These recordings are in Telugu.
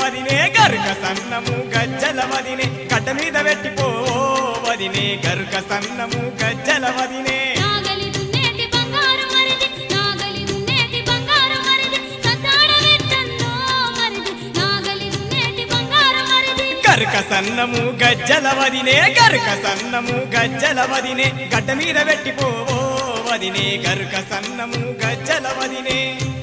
వదినే గరుక సన్నము గజ్జల వదినే గడ్డ మీద పెట్టిపో వదినే గరుక సన్నము గజ్జల వదినే నాగలి దున్నేటి బంగారు మరిది నాగలి దున్నేటి బంగారు మరిది సతాడ వెట్టన్నో మరిది నాగలి దున్నేటి బంగారు మరిది గరుక సన్నము గజ్జల వదినే గరుక సన్నము గజ్జల వదినే గడ్డ మీద పెట్టిపో వదినే గరుక సన్నము గజ్జల వదినే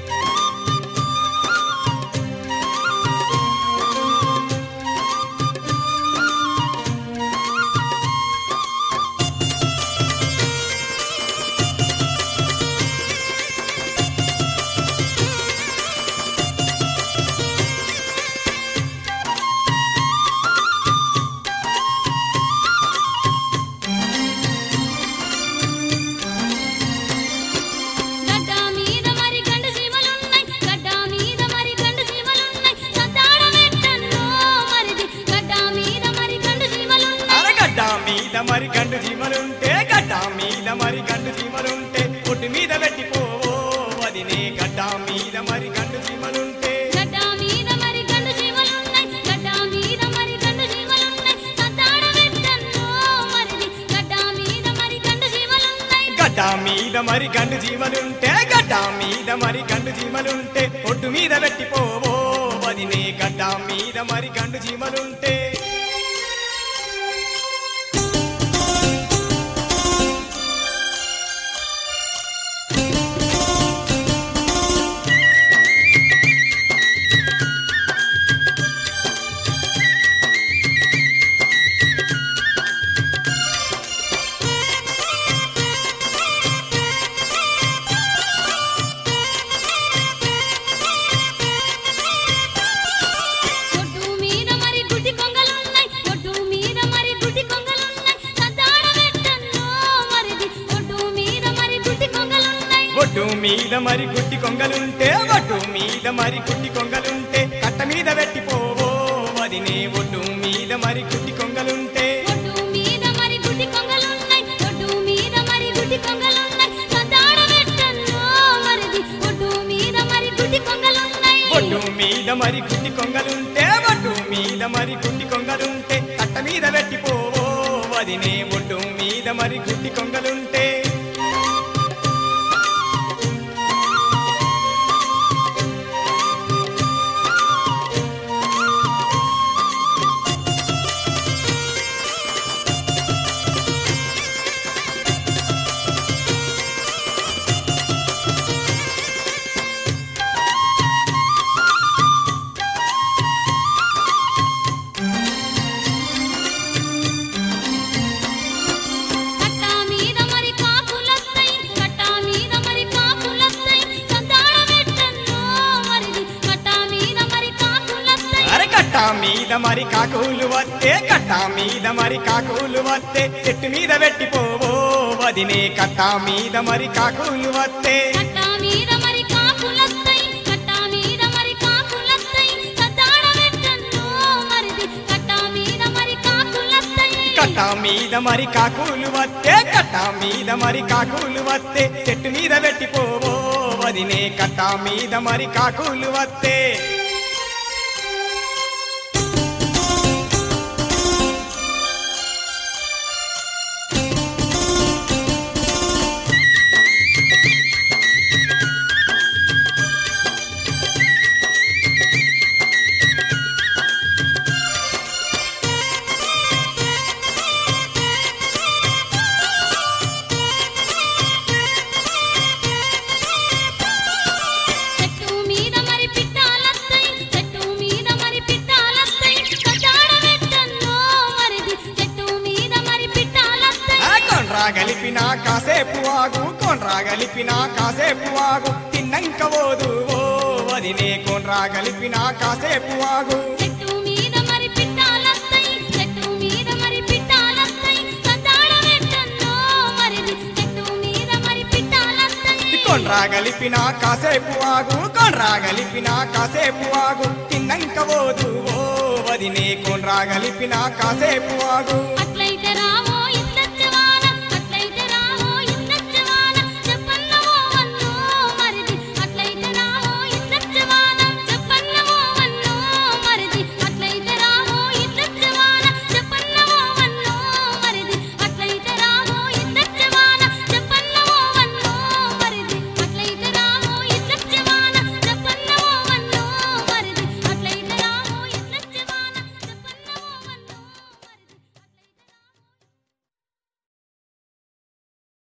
గడ్డ మీద మరి గండు సీమలున్నాయి గడ్డ మీద మరి గండు సీమలున్నాయి సతాడ వెట్టన్నో మరిది గడ్డ మీద మరి గండు సీమలున్నాయి అరగడ్డ మీద మరి గండు జీమలుంటే గడ్డ మీద మరి గండు జీమలుంటే ఒడ్డు మీద పెట్టిపో వదినే గడ్డ మీద మరి గండు జీమలుంటే గడ్డ మీద మరి గండు సీమలున్నాయి గడ్డ మీద మరి గండు సీమలున్నాయి సతాడ వెట్టన్నో మరిది గడ్డ మీద మరి గండు సీమలున్నాయి గడ్డ మీద మరి గండు జీమలుంటే గడ్డ మీద మరి గండు జీమలుంటే ఒడ్డు మీద పెట్టిపో వదినే గడ్డ మీద మరి గండు జీమలుంటే ఒడ్డు మీద మరి గుడ్డి కొంగలున్నాయి ఒడ్డు మీద మరి గుడ్డి కొంగలున్నాయి సతాడ వెట్టన్నో మరిది ఒడ్డు మీద మరి గుడ్డి కొంగలున్నాయి ఒడ్డు మీద మరి గుడ్డి కొంగలుంటే ఒడ్డు మీద మరి గుడ్డి కొంగలుంటే కట్ట మీద పెట్టిపో వదినే ఒడ్డు మీద మరి గుడ్డి కొంగలుంటే ఒడ్డు మీద మరి గుడ్డి కొంగలున్నాయి ఒడ్డు మీద మరి గుడ్డి కొంగలున్నాయి సతాడ వెట్టన్నో మరిది ఒడ్డు మీద మరి గుడ్డి కొంగలున్నాయి ఒడ్డు మీద మరి గుడ్డి కొంగలుంటే ఒడ్డు మీద మరి గుడ్డి కొంగలుంటే కట్ట మీద పెట్టిపో వదినే ఒడ్డు మీద మరి గుడ్డి కొంగలుంటే కట్ట మీద మరి కాకులొస్తాయి కట్ట మీద మరి కాకులొస్తాయి సతాడ వెట్టన్నో మరిది కట్ట మీద మరి కాకులొస్తాయి అరే కట్ట మీద మరి కాకులు వస్తే కట్ట మీద మరి కాకులు వస్తే చెట్టు మీద పెట్టిపోవో వదినే కట్ట మీద మరి కాకులు వస్తే కట్ట మీద మరి కాకులొస్తాయి కట్ట మీద మరి కాకులొస్తాయి సతాడ వెట్టన్నో మరిది కట్ట మీద మరి కాకులొస్తాయి కట్ట మీద మరి కాకులు వస్తే కట్ట మీద మరి కాకులు వస్తే చెట్టు మీద పెట్టిపోవో వదినే కట్ట మీద మరి కాకులు వస్తే చెట్టు మీద మరి పిట్టాలొస్తాయి చెట్టు మీద మరి పిట్టాలొస్తాయి సతాడ వెట్టన్నో మరిది చెట్టు మీద మరి పిట్టాలొస్తాయి ఆ కొండ్రా గలిపిన కాసేపు ఆగు కొండ్రా గలిపిన కాసేపు ఆగు తిన్నంక పోదు ఓ వదినే కొండ్రా గలిపిన కాసేపు ఆగు చెట్టు మీద మరి పిట్టాలొస్తాయి చెట్టు మీద మరి పిట్టాలొస్తాయి సతాడ వెట్టన్నో మరిది చెట్టు మీద మరి పిట్టాలొస్తాయి కొండ్రా గలిపిన కాసేపు ఆగు కొండ్రా గలిపిన కాసేపు ఆగు తిన్నంక పోదు ఓ వదినే కొండ్రా గలిపిన కాసేపు ఆగు అట్ట